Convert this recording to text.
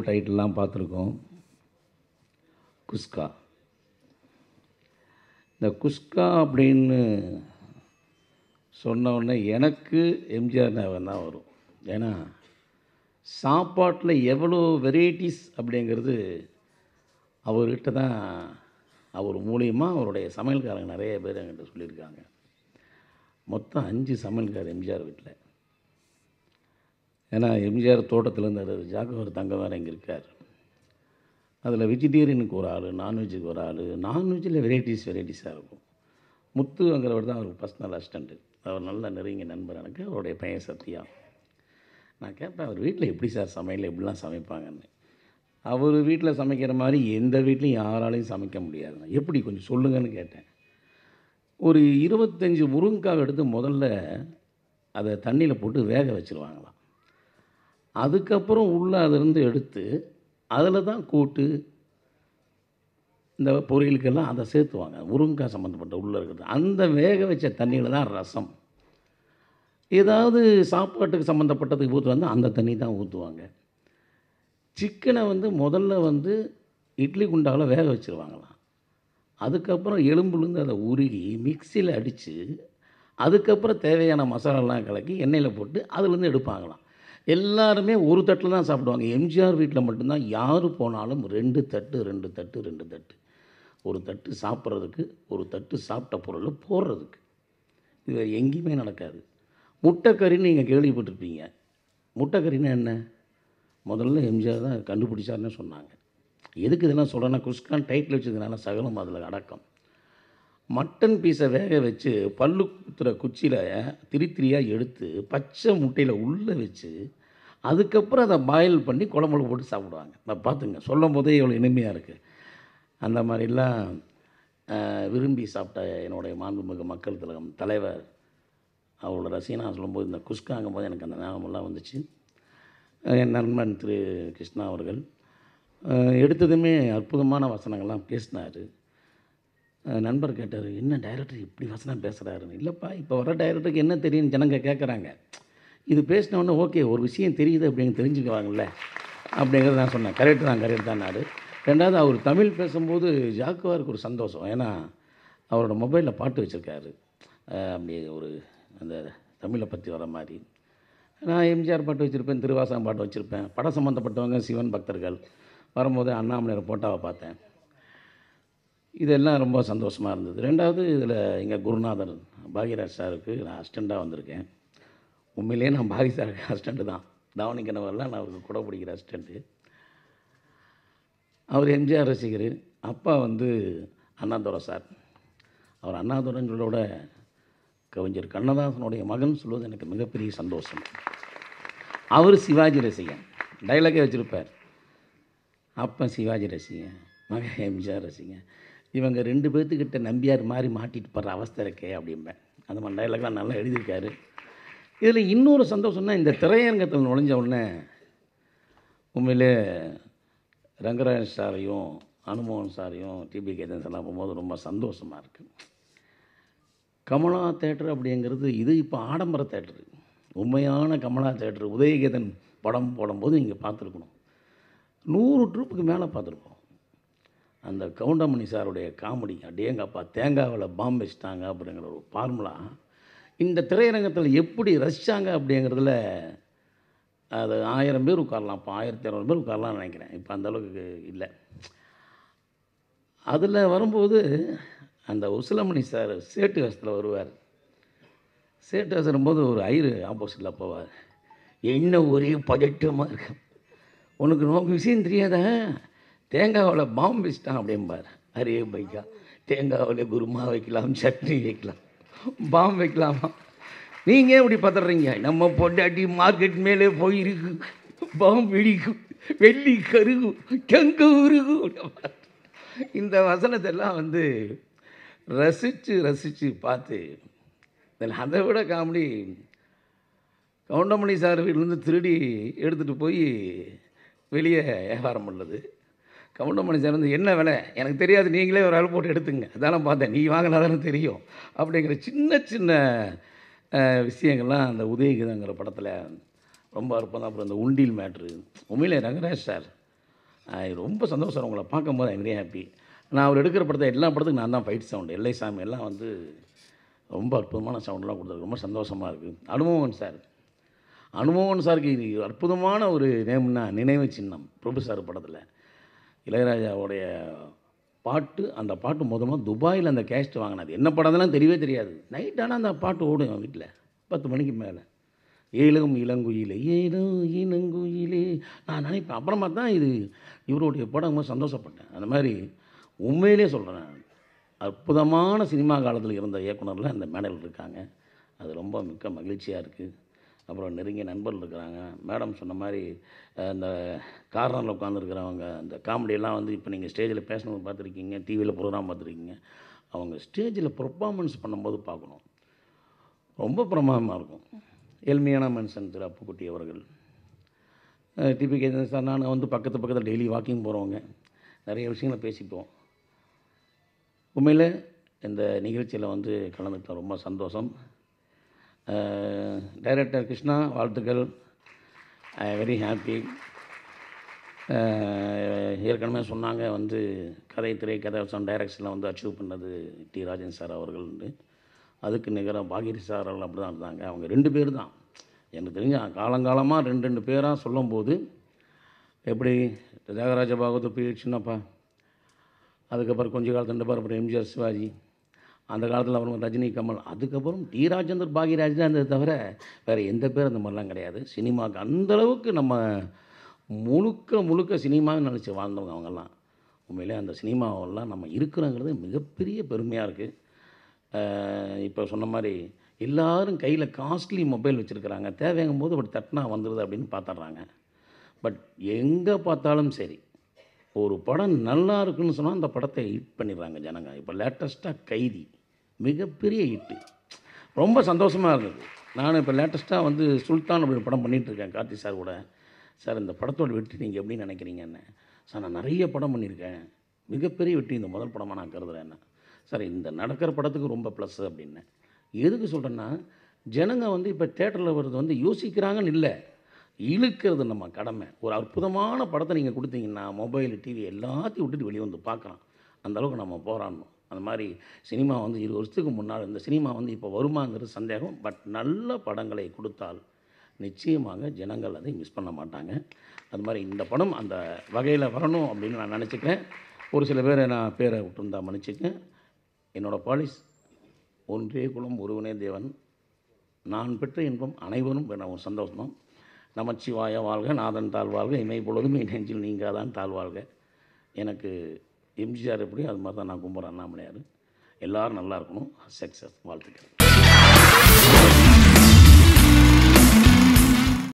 டைட்டில்லாம் பார்த்துருக்கோம் குஸ்கா இந்த குஸ்கா அப்படின்னு சொன்ன உடனே எனக்கு எம்ஜிஆர் ஞாபகம் தான் வரும் ஏன்னா சாப்பாட்டில் எவ்வளோ வெரைட்டிஸ் அப்படிங்கிறது அவர்கிட்ட தான் அவர் மூலியமாக அவருடைய சமையல்காரங்க நிறைய பேர் என்கிட்ட சொல்லியிருக்காங்க மொத்தம் அஞ்சு சமையல்கார் எம்ஜிஆர் வீட்டில் ஏன்னா எம்ஜிஆர் தோட்டத்தில் இருந்தார் ஜாக்கவர் தங்க வேறு இங்கே இருக்கார் அதில் வெஜிடேரியனுக்கு ஒரு ஆள் நான்வெஜ்ஜுக்கு ஒரு ஆள் நான்வெஜ்ஜில் வெரைட்டிஸ் வெரைட்டிஸாக இருக்கும் முத்துங்கிறவர் தான் அவர் பர்சனல் அசிஸ்டண்ட்டு அவர் நல்ல நெருங்கிய நண்பர் எனக்கு அவருடைய பையன் சத்யா நான் கேட்பேன் அவர் வீட்டில் எப்படி சார் சமையல் எப்படிலாம் சமைப்பாங்கன்னு அவர் வீட்டில் சமைக்கிற மாதிரி எந்த வீட்லையும் யாராலையும் சமைக்க முடியாது எப்படி கொஞ்சம் சொல்லுங்கன்னு கேட்டேன் ஒரு இருபத்தஞ்சி முருங்கைக்காய் எடுத்து முதல்ல அதை தண்ணியில் போட்டு வேக வச்சுருவாங்களாம் அதுக்கப்புறம் உள்ளே அதிலிருந்து எடுத்து அதில் தான் கூட்டு இந்த பொரியலுக்கெல்லாம் அதை சேர்த்துவாங்க முருங்கைக்காய் சம்மந்தப்பட்ட உள்ளே இருக்கிறது அந்த வேக வச்ச தண்ணியில் தான் ரசம் ஏதாவது சாப்பாட்டுக்கு சம்மந்தப்பட்டதுக்கு ஊற்றுவாங்க அந்த தண்ணி தான் ஊற்றுவாங்க சிக்கனை வந்து முதல்ல வந்து இட்லி குண்டாவில் வேக வச்சுருவாங்களாம் அதுக்கப்புறம் எலும்புலேருந்து அதை உருகி மிக்சியில் அடித்து அதுக்கப்புறம் தேவையான மசாலாலாம் கலக்கி எண்ணெயில் போட்டு அதுலேருந்து எடுப்பாங்களாம் எல்லாருமே ஒரு தட்டில் தான் சாப்பிடுவாங்க எம்ஜிஆர் வீட்டில் மட்டும்தான் யார் போனாலும் ரெண்டு தட்டு ரெண்டு தட்டு ரெண்டு தட்டு ஒரு தட்டு சாப்பிட்றதுக்கு ஒரு தட்டு சாப்பிட்ட பொருள் போடுறதுக்கு இது வேறு எங்கேயுமே நடக்காது முட்டைக்கறின்னு நீங்கள் கேள்விப்பட்டிருப்பீங்க முட்டைக்கறின்னா என்ன முதல்ல எம்ஜிஆர் தான் கண்டுபிடிச்சாருன்னு சொன்னாங்க எதுக்கு இதெல்லாம் சொல்கிறேன்னா குஸ்கான் டைட்டில் வச்சதுனால சகலம் அதில் அடக்கம் மட்டன் பீஸை வேக வச்சு பல்லு குத்துற குச்சியில் திரி திரியாக எடுத்து பச்சை முட்டையில் உள்ளே வச்சு அதுக்கப்புறம் அதை பாயில் பண்ணி குழம்புல போட்டு சாப்பிடுவாங்க நான் பார்த்துங்க சொல்லும் போதே எவ்வளோ இனிமையாக இருக்குது அந்த மாதிரிலாம் அஹ், விரும்பி சாப்பிட்ட என்னுடைய மாண்புமிகு மக்கள் திலகம் தலைவர் அவரோட ரசிகனா சொல்லும்போது இந்த குஸ்காங்கும் போது எனக்கு அந்த ஞாபகமெல்லாம் வந்துச்சு அஹ், என் நண்பன் திரு கிருஷ்ணா அவர்கள் அஹ், எடுத்ததுமே அற்புதமான வசனங்கள்லாம் பேசினார் நண்பர் கேட்டார் என்ன டைரக்டர் இப்படி வசனம் பேசுகிறாருன்னு இல்லைப்பா இப்போ வர டைரக்டருக்கு என்ன தெரியும்னு ஜனங்க கேட்குறாங்க இது பேசின உடனே ஓகே ஒரு விஷயம் தெரியுது அப்படின்னு தெரிஞ்சுக்குவாங்கல்ல அப்படிங்கிறத நான் சொன்னேன் கரெக்டு தான் கரெக்ட் தான் நாடு ரெண்டாவது அவர் தமிழ் பேசும்போது ஜாக்குவாருக்கு ஒரு சந்தோஷம் ஏன்னா அவரோட மொபைலில் பாட்டு வச்சுருக்காரு அப்படி ஒரு அந்த தமிழை பற்றி வர மாதிரி நான் எம்ஜிஆர் பாட்டு வச்சுருப்பேன் திருவாசகம் பாட்டு வச்சுருப்பேன் படம் சம்மந்தப்பட்டவங்க சிவன் பக்தர்கள் வரும்போது அண்ணாமலையோட போட்டோவை பார்த்தேன் இதெல்லாம் ரொம்ப சந்தோஷமாக இருந்தது ரெண்டாவது இதில் எங்கள் குருநாதர் பாகியராஜ் சாருக்கு நான் அசிஸ்டண்ட்டாக வந்திருக்கேன் உண்மையிலேயே நான் பாகி சாருக்கு அசிஸ்டண்ட்டு தான் தாவணி கனவெல்லாம் நான் அவருக்கு கூட பிடிக்கிற அசிஸ்டண்ட்டு அவர் எம்ஜிஆர் ரசிகர் அப்பா வந்து அண்ணாதுரை சார் அவர் அண்ணாதுரைன்னு சொல்லோட கவிஞர் கண்ணதாசனுடைய மகன் சொல்வது எனக்கு மிகப்பெரிய சந்தோஷம் அவர் சிவாஜி ரசிகன் டைலாகே வச்சுருப்பார் அப்பா சிவாஜி ரசிகன் மகன் எம்ஜிஆர் ரசிகன் இவங்க ரெண்டு பேர்த்துக்கிட்ட நம்பியார் மாதிரி மாட்டிட்டு போகிற அவஸ்தை இருக்கே அப்படிம்பேன் அந்த மாதிரி டைலாக்லாம் நல்லா எழுதியிருக்காரு இதில் இன்னொரு சந்தோஷம்னா இந்த திரையரங்கத்தில் நுழைஞ்ச உடனே உண்மையிலே ரங்கராஜ் சாரையும் அனுமோகன் சாரையும் டிபி கேதன்ஸ் எல்லாம் போகும்போது ரொம்ப சந்தோஷமாக இருக்குது கமலா தேட்டர் அப்படிங்கிறது இது இப்போ ஆடம்பர தேட்டரு உண்மையான கமலா தேட்டர் உதயகேதன் படம் போடும்போது இங்கே பார்த்துருக்கணும் நூறு ட்ரூப்புக்கு மேலே பார்த்துருப்போம் அந்த கவுண்டமணி சாருடைய காமெடி அடேங்கப்பா தேங்காவில் பாம்பு வச்சிட்டாங்க அப்படிங்கிற ஒரு ஃபார்முலா இந்த திரையரங்கத்தில் எப்படி ரசித்தாங்க அப்படிங்கிறதுல அது ஆயிரம் பேர் உட்காரலாம் இப்போ ஆயிரத்தி இரநூறு பேர் உட்காரலாம்னு நினைக்கிறேன் இப்போ அந்த அளவுக்கு இல்லை அதில் வரும்போது அந்த உசிலமணி சார் சேட்டு வேஷத்தில் வருவார் சேட்டு வேஷம் வரும்போது ஒரு ஐரு ஆப்போசிட்டில் போவார் என்ன ஒரே பதட்டமாக இருக்கு உனக்கு நோக்கு விஷயம் தெரியாதா தேங்காவில் பாம்பு வச்சிட்டான் அப்படிம்பார் அரே பைக்கா தேங்காவில் குருமா வைக்கலாம் சட்னி வைக்கலாம் பாம்பு வைக்கலாமா நீங்கள் எப்படி பதறீங்க நம்ம பொண்டாட்டி மார்க்கெட் மேலே போயிருக்கு பாம்பு வெடிக்கும் வெள்ளி கருகும் கெங்க உருகும் இந்த வசனத்தெல்லாம் வந்து ரசித்து ரசித்து பார்த்து இதில் அதை விட காமெடி கவுண்டமணி சார் வீட்டிலேருந்து திருடி எடுத்துகிட்டு போய் வெளியே வியாபாரம் பண்ணுறது கவுண்டமணி சார் வந்து என்ன விலை எனக்கு தெரியாது நீங்களே ஒரு ஆள் போட்டு எடுத்துங்க அதான பார்த்தேன் நீ வாங்கினா தானே தெரியும் அப்படிங்கிற சின்ன சின்ன அஹ், விஷயங்கள்லாம் அந்த உதயகிதங்கிற படத்தில் ரொம்ப அற்புதம் அப்புறம் இந்த உண்டில் மேட்ரு உண்மையிலே ரங்கராஜ் சார் ஆஹ் ரொம்ப சந்தோஷம் சார் உங்களை பார்க்கும்போது ஐ வெரி ஹாப்பி நான் அவர் எடுக்கிற படத்தை எல்லா படத்துக்கும் நான் தான் ஃபைட் சவுண்டு எல்லை சாமி எல்லாம் வந்து ரொம்ப அற்புதமான சவுண்டெலாம் கொடுத்துருக்கு ரொம்ப சந்தோஷமாக இருக்குது அனுபவன் சார் அனுபவன் சாருக்கு இது அற்புதமான ஒரு நேம்னா நினைவு சின்னம் பிரபு சார் படத்தில் இளையராஜாவுடைய பாட்டு அந்த பாட்டு முதல்ல துபாயில் அந்த கேஸ்ட் வாங்கினது என்ன படம்லாம் தெரியவே தெரியாது நைட் ஆனால் அந்த பாட்டு ஓடும் என் வீட்டில் பத்து மணிக்கு மேலே ஏழும் இளங்குயிலே ஏழோ இளங்குயிலே நான் நினைப்பேன் அப்புறமா தான் இது இவருடைய படம் ரொம்ப சந்தோஷப்பட்டேன் அந்த மாதிரி உண்மையிலே சொல்கிறேன் அற்புதமான சினிமா காலத்தில் இருந்த இயக்குனரில் அந்த மேடையில் இருக்காங்க அது ரொம்ப மிக்க மகிழ்ச்சியாக இருக்குது அப்புறம் நெருங்கிய நண்பர்கள் இருக்கிறாங்க மேடம் சொன்ன மாதிரி அஹ், இந்த கார்னரில் உட்காந்துருக்கிறவங்க இந்த காமெடியெல்லாம் வந்து இப்போ நீங்கள் ஸ்டேஜில் பேசினது பார்த்துருக்கீங்க டிவியில் ப்ரோக்ராம் பார்த்துருக்கீங்க அவங்க ஸ்டேஜில் பெர்ஃபார்மன்ஸ் பண்ணும்போது பார்க்கணும் ரொம்ப பிரமாதமாக இருக்கும் எளிமையான மனுஷன் திரு அப்புக்குட்டி அவர்கள் டிபி கேஜன் சார் நான் வந்து பக்கத்து பக்கத்தில் டெய்லி வாக்கிங் போகிறவங்க நிறைய விஷயங்களை பேசிப்போம் உண்மையில் இந்த நிகழ்ச்சியில் வந்து கலந்துக்கிட்டேன் ரொம்ப சந்தோஷம் டைரக்டர் கிருஷ்ணா வாழ்த்துக்கள் ஐ வெரி ஹாப்பி ஏற்கனவே சொன்னாங்க வந்து கதை திரை கதை டைரக்ஷனில் வந்து அச்சீவ் பண்ணது டி ராஜன் சார் அவர்கள் உண்டு அதுக்கு நிகராக பாகிரி சார் அவர்கள் அப்படி தான் இருந்தாங்க அவங்க ரெண்டு பேர் தான் எனக்கு தெரிஞ்ச காலங்காலமாக ரெண்டு ரெண்டு பேராக சொல்லும்போது எப்படி தியாகராஜ பாகவத் பி சின்னப்பா அதுக்கப்புறம் கொஞ்ச காலத்து ரெண்டு பேர் அப்புறம் எம்ஜிஆர் சிவாஜி அந்த காலத்தில் அப்புறம் ரஜினி கமல் அதுக்கப்புறம் டி ராஜேந்தர் பாகியராஜ் தான் இருந்ததை தவிர வேறு எந்த பேர் அந்த மாதிரிலாம் கிடையாது சினிமாவுக்கு அந்தளவுக்கு நம்ம முழுக்க முழுக்க சினிமாவை நினச்சி வாழ்ந்தவங்க அவங்கெல்லாம் உண்மையிலே அந்த சினிமாவெல்லாம் நம்ம இருக்கிறோங்கிறது மிகப்பெரிய பெருமையாக இருக்குது இப்போ சொன்ன மாதிரி எல்லாரும் கையில் காஸ்ட்லி மொபைல் வச்சுருக்கிறாங்க தேவைங்கும் போது அப்படி தட்டினா வந்துடுது அப்படின்னு பார்த்துட்றாங்க பட் எங்கே பார்த்தாலும் சரி ஒரு படம் நல்லா இருக்குன்னு சொன்னால் அந்த படத்தை ஹிட் பண்ணிடுறாங்க ஜனங்க இப்போ லேட்டஸ்ட்டாக கைதி மிகப்பெரிய ஹிட்டு ரொம்ப சந்தோஷமாக இருந்தது நான் இப்போ லேட்டஸ்ட்டாக வந்து சுல்தான் அப்படி படம் பண்ணிகிட்டு இருக்கேன் கார்த்தி சார் கூட சார் இந்த படத்தோட வெற்றி நீங்கள் எப்படி நினைக்கிறீங்கன்னு சார் நான் நிறைய படம் பண்ணியிருக்கேன் மிகப்பெரிய வெற்றி இந்த முதல் படமாக நான் கருதுறேன் என்ன சார் இந்த நடக்கிற படத்துக்கு ரொம்ப ப்ளஸ் அப்படின்னேன் எதுக்கு சொல்கிறேன்னா ஜனங்க வந்து இப்போ தேட்டரில் வர்றது வந்து யோசிக்கிறாங்கன்னு இல்லை இழுக்கிறது நம்ம கடமை ஒரு அற்புதமான படத்தை நீங்கள் கொடுத்தீங்கன்னா மொபைல் டிவி எல்லாத்தையும் விட்டுட்டு வெளியே வந்து பார்க்கலாம் அந்த அளவுக்கு நம்ம போராடணும் அந்த மாதிரி சினிமா வந்து இருபது வருஷத்துக்கு முன்னால் இந்த சினிமா வந்து இப்போ வருமாங்கிறது சந்தேகம் பட் நல்ல படங்களை கொடுத்தால் நிச்சயமாக ஜனங்கள் அதை மிஸ் பண்ண மாட்டாங்க அது மாதிரி இந்த படம் அந்த வகையில் வரணும் அப்படின்னு நான் நினச்சிக்கிறேன் ஒரு சில பேரை நான் பேரை விட்டுருந்தா மன்னிச்சுக்கேன் என்னோடய பாலிஸ் ஒன்றே குலம் ஒருவனே தேவன் நான் பெற்ற இன்பம் அனைவரும் பெற ஒரு சந்தோஷம் நமச்சிவாய வாழ்க நாதன் தாழ்வாழ்க இமை பொழுதும் என் நெஞ்சில் நீங்காதான் தாழ்வாழ்க எனக்கு எம்ஜிஆர் எப்படி அது மாதிரி தான் நான் கும்பிட்றேன் அண்ணாமலையார் எல்லோரும் நல்லா இருக்கணும் சக்ஸஸ் வாழ்த்துக்கள்